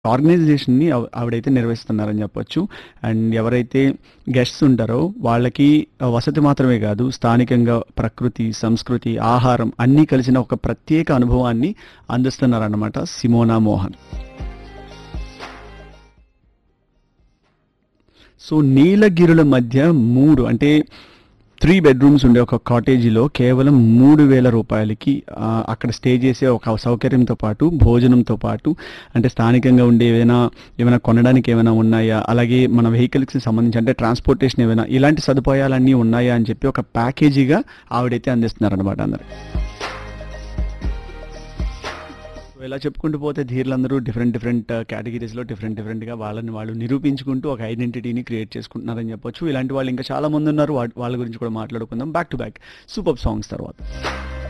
ఆర్గనైజేషన్‌ని ఆవ్ ఆవిడైతే నిర్వహిస్తున్నారని చెప్పొచ్చు. అండ్ ఎవరైతే గెస్ట్స్ ఉంటారో వాళ్ళకి ఆహ్, వసతి మాత్రమే కాదు, స్థానికంగా ప్రకృతి, సంస్కృతి, ఆహారం అన్నీ కలిసిన ఒక ప్రత్యేక అనుభవాన్ని అందిస్తున్నారన్నమాట సిమోనా మోహన్. సో, నీలగిరుల మధ్య 3 అంటే 3 బెడ్‌రూమ్స్ ఉండే ఒక కాటేజీలో కేవలం రూ. 3000కి ఆహ్, అక్కడ స్టే చేసే ఒక సౌకర్యంతో పాటు, భోజనంతో పాటు అంటే స్థానికంగా ఉండే ఏవైనా, ఏమైనా కొనడానికి ఏమైనా ఉన్నాయా? అలాగే మన వెహికల్స్‌కి సంబంధించి అంటే ట్రాన్స్‌పోర్టేషన్ ఏమైనా ఇలాంటి సదుపాయాలన్నీ ఉన్నాయా? అని చెప్పి ఒక ప్యాకేజీగా ఆవిడైతే అందిస్తున్నారన్నమాట అందరికి. సో, ఇలా చెప్పుకుంటూ పోతే ధీరులందరూ డిఫరెంట్ డిఫరెంట్ కేటగిరీస్‌లో డిఫరెంట్ డిఫరెంట్‌గా వాళ్ళని వాళ్ళు నిరూపించుకుంటూ ఒక ఐడెంటిటీని క్రియేట్ చేసుకుంటున్నారని చెప్పొచ్చు. ఇలాంటి వాళ్ళు ఇంకా చాలా మందున్నారు. వాట్ వాళ్ళ గురించి కూడా మాట్లాడుకుందాం back to back superb songs తర్వాత.